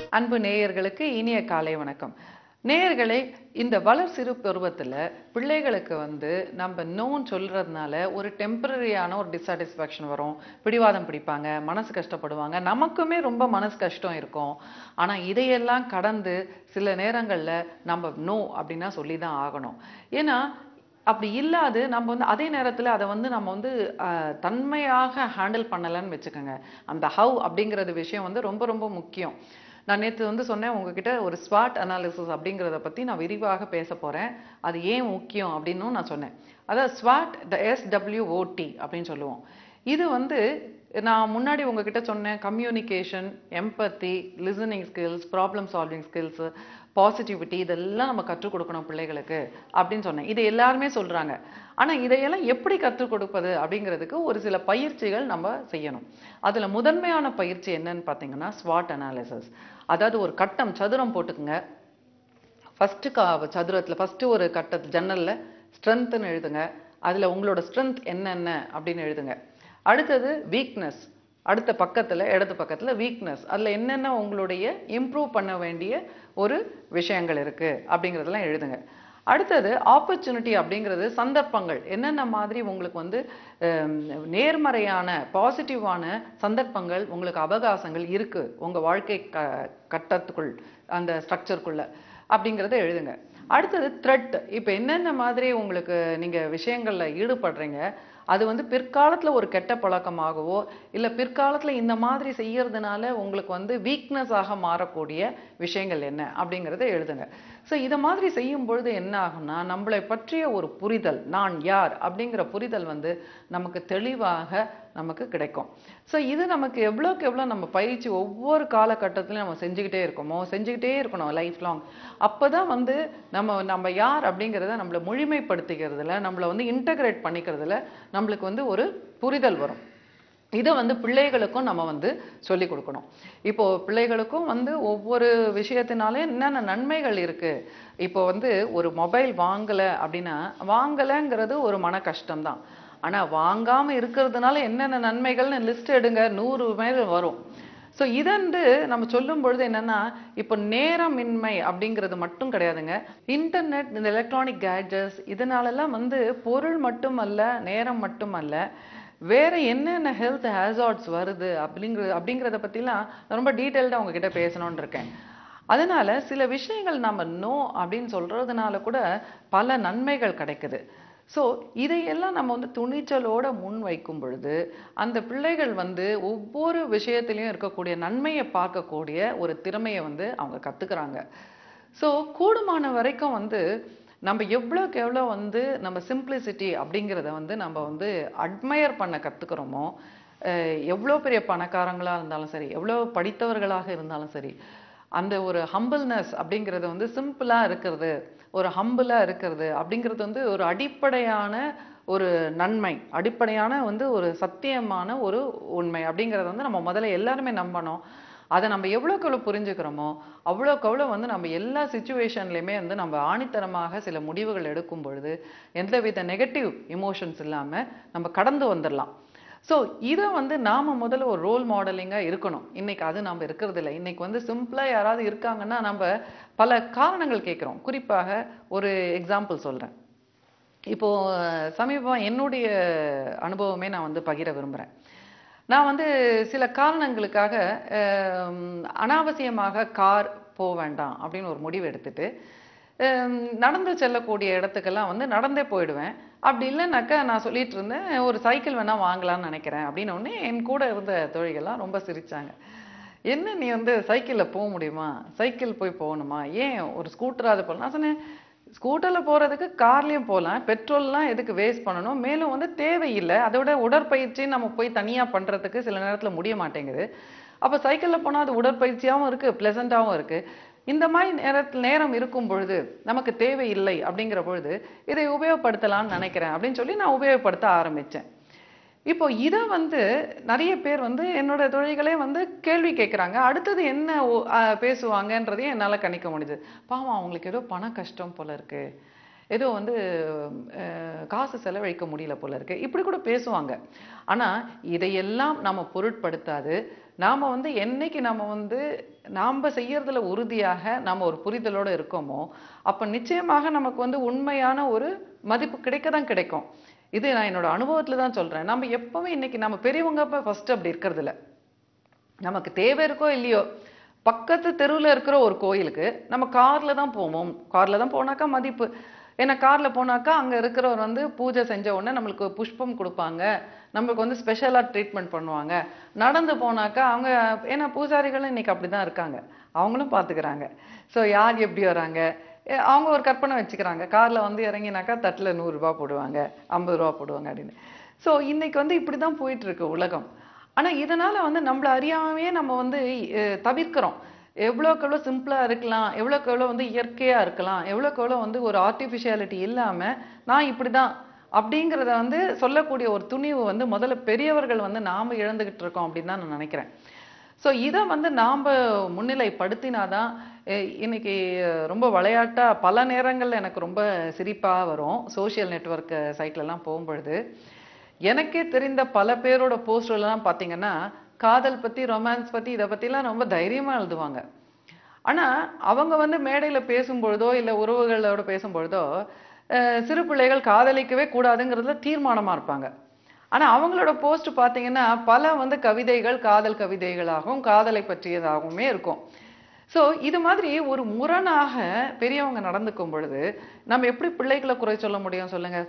அன்பு நேயர்களுக்கு இனிய காலை வணக்கம் நேயர்களே இந்த வளர் சிறு பருவத்தில் பிள்ளைகளுக்கு வந்து நம்ம நோன் சொல்றதுனால ஒரு டெம்பரரியான ஒரு டிசாட்டிஸ்ஃபேக்ஷன் வரும் பிடிவாதம் பிடிப்பாங்க மனசு கஷ்டப்படுவாங்க நமக்குமே ரொம்ப மனசு கஷ்டம் இருக்கும் ஆனால் இதையெல்லாம் கடந்து சில நேரங்களில் நம்ம நோ அப்படின்னா சொல்லி தான் ஆகணும் ஏன்னா அப்படி இல்லாது நம்ம வந்து அதே நேரத்தில் அதை வந்து நம்ம வந்து அஹ், தன்மையாக ஹேண்டில் பண்ணலைன்னு வச்சுக்கோங்க அந்த ஹவ் அப்படிங்கிறது விஷயம் வந்து ரொம்ப ரொம்ப முக்கியம் நான் நேற்று வந்து சொன்னேன் உங்ககிட்ட ஒரு ஸ்வாட் அனாலிசிஸ் அப்படிங்கிறத பற்றி நான் விரிவாக பேச போகிறேன் அது ஏன் முக்கியம் அப்படின்னும் நான் சொன்னேன் அதாவது ஸ்வாட் த எஸ்டபிள்யூஓடி அப்படின்னு சொல்லுவோம் இது வந்து நான் முன்னாடி உங்ககிட்ட சொன்னேன் communication empathy listening skills problem solving skills positivity இதெல்லாம் நம்ம கற்றுக் கொடுக்கணும் பிள்ளைகளுக்கு அப்படின்னு சொன்னேன் இது எல்லாருமே சொல்றாங்க ஆனா இதையெல்லாம் எப்படி கற்றுக் கொடுப்பது அப்படிங்கிறதுக்கு ஒரு சில பயிற்சிகள் நம்ம செய்யணும் அதுல முதன்மையான பயிற்சி என்னன்னு பார்த்தீங்கன்னா ஸ்வாட் அனாலிசிஸ் அதாவது ஒரு கட்டம் சதுரம் போட்டுக்குங்க ஃபஸ்ட்டு கா சதுரத்தில் ஃபஸ்ட்டு ஒரு கட்டத்து ஜன்னலில் ஸ்ட்ரென்த்துன்னு எழுதுங்க அதில் உங்களோட ஸ்ட்ரென்த் என்னென்ன அப்படின்னு எழுதுங்க அடுத்தது வீக்னஸ் அடுத்த பக்கத்தில் இடது பக்கத்தில் வீக்னஸ் அதில் என்னென்ன உங்களுடைய இம்ப்ரூவ் பண்ண வேண்டிய ஒரு விஷயங்கள் இருக்குது அப்படிங்கிறதெல்லாம் எழுதுங்க அடுத்தது ஆப்பர்ச்சுனிட்டி அப்படிங்கிறது சந்தர்ப்பங்கள் என்னென்ன மாதிரி உங்களுக்கு வந்து ஹம், நேர்மறையான பாசிட்டிவான சந்தர்ப்பங்கள் உங்களுக்கு அவகாசங்கள் இருக்கு உங்க வாழ்க்கை க கட்டத்துக்குள் அந்த ஸ்ட்ரக்சருக்குள்ள அப்படிங்கிறத எழுதுங்க அடுத்தது த்ரெட் இப்போ என்னென்ன மாதிரி உங்களுக்கு நீங்க விஷயங்கள்ல ஈடுபடுறீங்க அது வந்து பிற்காலத்துல ஒரு கெட்ட பழக்கமாகவோ இல்ல பிற்காலத்துல இந்த மாதிரி செய்யறதுனால உங்களுக்கு வந்து வீக்னஸ் ஆக மாறக்கூடிய விஷயங்கள் என்ன அப்படிங்கறத எழுதுங்க ஸோ இதை மாதிரி செய்யும் பொழுது என்ன ஆகும்னா நம்மளை பற்றிய ஒரு புரிதல் நான் யார் அப்படிங்கிற புரிதல் வந்து நமக்கு தெளிவாக நமக்கு கிடைக்கும் ஸோ இது நமக்கு எவ்வளோக்கு எவ்வளோ நம்ம பயிற்சி ஒவ்வொரு காலகட்டத்திலையும் நம்ம செஞ்சுக்கிட்டே இருக்கோமோ செஞ்சுக்கிட்டே இருக்கணும் லைஃப் லாங் அப்போ தான் வந்து நம்ம நம்ம யார் அப்படிங்கிறத நம்மளை முழுமைப்படுத்திக்கிறதுல நம்மளை வந்து இன்டகிரேட் பண்ணிக்கிறதுல நம்மளுக்கு வந்து ஒரு புரிதல் வரும் இதை வந்து பிள்ளைகளுக்கும் நம்ம வந்து சொல்லி கொடுக்கணும் இப்போ பிள்ளைகளுக்கும் வந்து ஒவ்வொரு விஷயத்தினாலே என்னென்ன நன்மைகள் இருக்கு இப்போ வந்து ஒரு மொபைல் வாங்கல அப்படின்னா வாங்கலைங்கிறது ஒரு மன கஷ்டம்தான் ஆனா வாங்காம இருக்கிறதுனால என்னென்ன நன்மைகள்னு லிஸ்ட் எடுங்க நூறு மேல் வரும் ஸோ இதன்று நம்ம சொல்லும் பொழுது என்னன்னா இப்போ நேரமின்மை அப்படிங்கிறது மட்டும் கிடையாதுங்க இன்டர்நெட் இந்த எலக்ட்ரானிக் கேட்ஜெட்ஸ் இதனாலெல்லாம் வந்து பொருள் மட்டுமல்ல நேரம் மட்டுமல்ல வேற என்னென்ன ஹெல்த் ஹேசார்ட்ஸ் வருது அப்படிங்கிறது அப்படிங்கிறத பற்றிலாம் நான் ரொம்ப டீட்டெயில்டாக உங்ககிட்ட பேசணும்னு இருக்கேன் அதனால சில விஷயங்கள் நம்ம நோ அப்படின்னு சொல்றதுனால கூட பல நன்மைகள் கிடைக்குது ஸோ இதையெல்லாம் நம்ம வந்து துணிச்சலோட முன் வைக்கும் பொழுது அந்த பிள்ளைகள் வந்து ஒவ்வொரு விஷயத்திலையும் இருக்கக்கூடிய நன்மையை பார்க்கக்கூடிய ஒரு திறமையை வந்து அவங்க கத்துக்கிறாங்க ஸோ கூடுமான வரைக்கும் வந்து நம்ம எவ்வளோக்கு எவ்வளோ வந்து நம்ம சிம்பிளிசிட்டி அப்படிங்கிறத வந்து நம்ம வந்து அட்மையர் பண்ண கற்றுக்கிறோமோ எவ்வளோ பெரிய பணக்காரங்களாக இருந்தாலும் சரி எவ்வளோ படித்தவர்களாக இருந்தாலும் சரி அந்த ஒரு ஹம்பிள்னஸ் அப்படிங்கிறது வந்து சிம்பிளாக இருக்கிறது ஒரு ஹம்பிளாக இருக்கிறது அப்படிங்கிறது வந்து ஒரு அடிப்படையான ஒரு நன்மை அடிப்படையான வந்து ஒரு சத்தியமான ஒரு உண்மை அப்படிங்கிறத வந்து நம்ம முதல்ல எல்லாருமே நம்பணும் அதை நம்ம எவ்வளோக்கு எவ்வளோ புரிஞ்சுக்கிறோமோ அவ்வளோக்கு அவ்வளோ வந்து நம்ம எல்லா சுச்சுவேஷன்லையுமே வந்து நம்ம ஆணித்தரமாக சில முடிவுகள் எடுக்கும் பொழுது எந்தவித நெகட்டிவ் இமோஷன்ஸ் இல்லாமல் நம்ம கடந்து வந்துடலாம் ஸோ இதை வந்து நாம முதல்ல ஒரு ரோல் மாடலிங்காக இருக்கணும் இன்னைக்கு அது நம்ம இருக்கிறது இல்லை இன்னைக்கு வந்து சிம்பிளாக யாராவது இருக்காங்கன்னா நம்ம பல காரணங்கள் கேட்குறோம் குறிப்பாக ஒரு எக்ஸாம்பிள் சொல்கிறேன் இப்போ சமீபம் என்னுடைய அனுபவமே நான் வந்து பகிர விரும்புகிறேன் நான் வந்து சில காரணங்களுக்காக அஹ், அனாவசியமாக கார் போக வேண்டாம் அப்படின்னு ஒரு முடிவு எடுத்துட்டு அஹ், நடந்து செல்லக்கூடிய இடத்துக்கெல்லாம் வந்து நடந்தே போயிடுவேன் அப்படி இல்லைனாக்கா நான் சொல்லிட்டு இருந்தேன் ஒரு சைக்கிள் வேணா வாங்கலாம்னு நினைக்கிறேன் அப்படின்னு உடனே என் கூட இருந்த தோழிகள்லாம் ரொம்ப சிரிச்சாங்க என்ன நீ வந்து சைக்கிளில் போக முடியுமா சைக்கிள் போய் போகணுமா ஏன் ஒரு ஸ்கூட்டராவது போகலாம் நான் சொன்னேன் ஸ்கூட்டரில் போகிறதுக்கு கார்லேயும் போகலாம் பெட்ரோல்லாம் எதுக்கு வேஸ்ட் பண்ணணும் மேலும் வந்து தேவையில்லை அதோட உடற்பயிற்சி நம்ம போய் தனியாக பண்ணுறதுக்கு சில நேரத்தில் முடிய மாட்டேங்குது அப்போ சைக்கிளில் போனால் அது உடற்பயிற்சியாகவும் இருக்குது ப்ளசண்ட்டாகவும் இருக்குது இந்த மாதிரி நேரத்தில் நேரம் இருக்கும் பொழுது நமக்கு தேவையில்லை அப்படிங்கிற பொழுது இதை உபயோகப்படுத்தலாம்னு நினைக்கிறேன் அப்படின்னு சொல்லி நான் உபயோகப்படுத்த ஆரம்பித்தேன் இப்போ இதை வந்து நிறைய பேர் வந்து என்னோட தொழில்களே வந்து கேள்வி கேட்குறாங்க அடுத்தது என்ன ஓ- ஆ, பேசுவாங்கன்றதையும் என்னால் கணிக்க முடியுது பாவம் அவங்களுக்கு ஏதோ பண கஷ்டம் போல இருக்கு ஏதோ வந்து அஹ், காசு செலவழிக்க முடியல போல இருக்கு இப்படி கூட பேசுவாங்க ஆனா இதையெல்லாம் நம்ம பொருட்படுத்தாது நாம வந்து என்னைக்கு நம்ம வந்து நாம செய்யறதுல உறுதியாக நாம ஒரு புரிதலோட இருக்கோமோ அப்ப நிச்சயமாக நமக்கு வந்து உண்மையான ஒரு மதிப்பு கிடைக்க தான் கிடைக்கும் இது நான் என்னோட அனுபவத்துல தான் சொல்றேன் நம்ம எப்பவுமே இன்னைக்கு நம்ம பெரியவங்க ஃபர்ஸ்ட் அப்படி இருக்கிறது இல்ல நமக்கு தேவை இருக்கோ இல்லையோ பக்கத்து தெருவில் இருக்கிற ஒரு கோயிலுக்கு நம்ம கார்ல தான் போவோம் கார்ல தான் போனாக்கா மதிப்பு ஏன்னா கார்ல போனாக்கா அங்க இருக்கிறவர் வந்து பூஜை செஞ்ச உடனே நம்மளுக்கு புஷ்பம் கொடுப்பாங்க நம்மளுக்கு வந்து ஸ்பெஷலா ட்ரீட்மெண்ட் பண்ணுவாங்க நடந்து போனாக்கா அவங்க ஏன்னா பூஜாரிகளும் இன்னைக்கு அப்படிதான் இருக்காங்க அவங்களும் பாத்துக்கிறாங்க ஸோ யார் எப்படி வராங்க ஏ, அவங்க ஒரு கற்பனை வச்சுக்கிறாங்க கார்ல வந்து இறங்கினாக்கா தட்டுல நூறு ரூபாய் போடுவாங்க ஐம்பது ரூபாய் போடுவாங்க அப்படின்னு ஸோ இன்னைக்கு வந்து இப்படிதான் போயிட்டு இருக்கு உலகம் ஆனா இதனால வந்து நம்மள அறியாமையே நம்ம வந்து அஹ், தவிர்க்கிறோம் எவ்வளோக்கு எவ்வளோ சிம்பிளா இருக்கலாம் எவ்வளோக்கு எவ்வளோ வந்து இயற்கையா இருக்கலாம் எவ்வளோக்கு எவ்வளோ வந்து ஒரு ஆர்டிஃபிஷியாலிட்டி இல்லாம நான் இப்படிதான் அப்படிங்கிறத வந்து சொல்லக்கூடிய ஒரு துணிவு வந்து முதல்ல பெரியவர்கள் வந்து நாம இழந்துகிட்டு இருக்கோம் அப்படின்னு தான் நான் நினைக்கிறேன் ஸோ இதை வந்து நாம் முன்னிலைப்படுத்தினாதான் அஹ், இன்னைக்கு அஹ், ரொம்ப விளையாட்டா பல நேரங்கள்ல எனக்கு ரொம்ப சிரிப்பா வரும் சோஷியல் நெட்வொர்க் சைட்லலாம் போகும்பொழுது எனக்கே தெரிந்த பல பேரோட போஸ்டர்லாம் பார்த்தீங்கன்னா காதல் பத்தி ரொமான்ஸ் பத்தி இதை பத்திலாம் ரொம்ப தைரியமா எழுதுவாங்க ஆனா அவங்க வந்து மேடையில பேசும்பொழுதோ இல்ல உறவுகளோட பேசும்பொழுதோ அஹ், சிறு பிள்ளைகள் காதலிக்கவே கூடாதுங்கிறதுல தீர்மானமா இருப்பாங்க ஆனா அவங்களோட போஸ்ட் பாத்தீங்கன்னா பல வந்து கவிதைகள் காதல் கவிதைகளாகவும் காதலை பற்றியதாகவுமே இருக்கும் சோ இது மாதிரி ஒரு முரணாக பெரியவங்க நடந்துக்கும் பொழுது நம்ம எப்படி பிள்ளைகளை குறை சொல்ல முடியும் சொல்லுங்க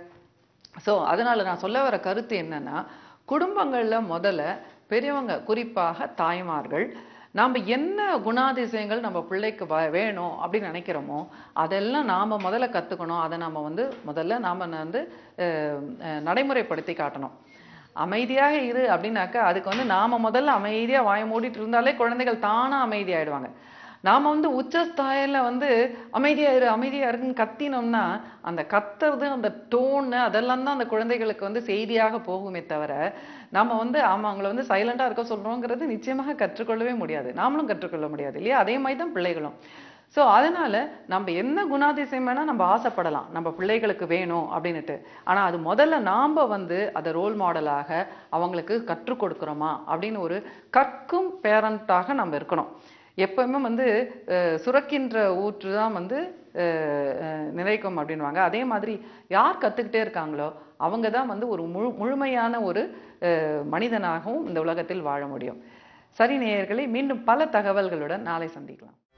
சோ அதனால நான் சொல்ல வர கருத்து என்னன்னா குடும்பங்கள்ல முதல்ல பெரியவங்க குறிப்பாக தாய்மார்கள் நாம என்ன குணாதிசயங்கள் நம்ம பிள்ளைக்கு வ- வேணும் அப்படின்னு நினைக்கிறோமோ அதெல்லாம் நாம முதல்ல கத்துக்கணும் அதை நாம வந்து முதல்ல நாம வந்து அஹ், அஹ், நடைமுறைப்படுத்தி காட்டணும் அமைதியாக இரு அப்படின்னாக்கா அதுக்கு வந்து நாம முதல்ல அமைதியா வாய மூடிட்டு இருந்தாலே குழந்தைகள் தானா அமைதியாயிடுவாங்க நாம வந்து உச்சஸ்தாயில வந்து அமைதியா இரு அமைதியா இருக்குன்னு கத்தினோம்னா அந்த கத்துறது அந்த டோன் அதெல்லாம் தான் அந்த குழந்தைகளுக்கு வந்து செய்தியாக போகுமே தவிர நாம வந்து ஆமா அவங்கள வந்து சைலண்டா இருக்க சொல்றோங்கிறது நிச்சயமாக கற்றுக்கொள்ளவே முடியாது நாமளும் கற்றுக்கொள்ள முடியாது இல்லையா அதே மாதிரி தான் பிள்ளைகளும் சோ அதனால நம்ம என்ன குணாதிசயம் வேணா நம்ம ஆசைப்படலாம் நம்ம பிள்ளைகளுக்கு வேணும் அப்படின்னுட்டு ஆனா அது முதல்ல நாம வந்து அதை ரோல் மாடலாக அவங்களுக்கு கற்றுக் கொடுக்கிறோமா அப்படின்னு ஒரு கற்கும் பேரண்டாக நம்ம இருக்கணும் எப்பவுமே வந்து அஹ், சுரக்கின்ற ஊற்று தான் வந்து அஹ், அஹ், நிறைக்கும் அப்படின்வாங்க அதே மாதிரி யார் கத்துக்கிட்டே இருக்காங்களோ அவங்க தான் வந்து ஒரு முழு முழுமையான ஒரு அஹ், மனிதனாகவும் இந்த உலகத்தில் வாழ முடியும் சரி நேயர்களே மீண்டும் பல தகவல்களுடன் நாளை சந்திக்கலாம்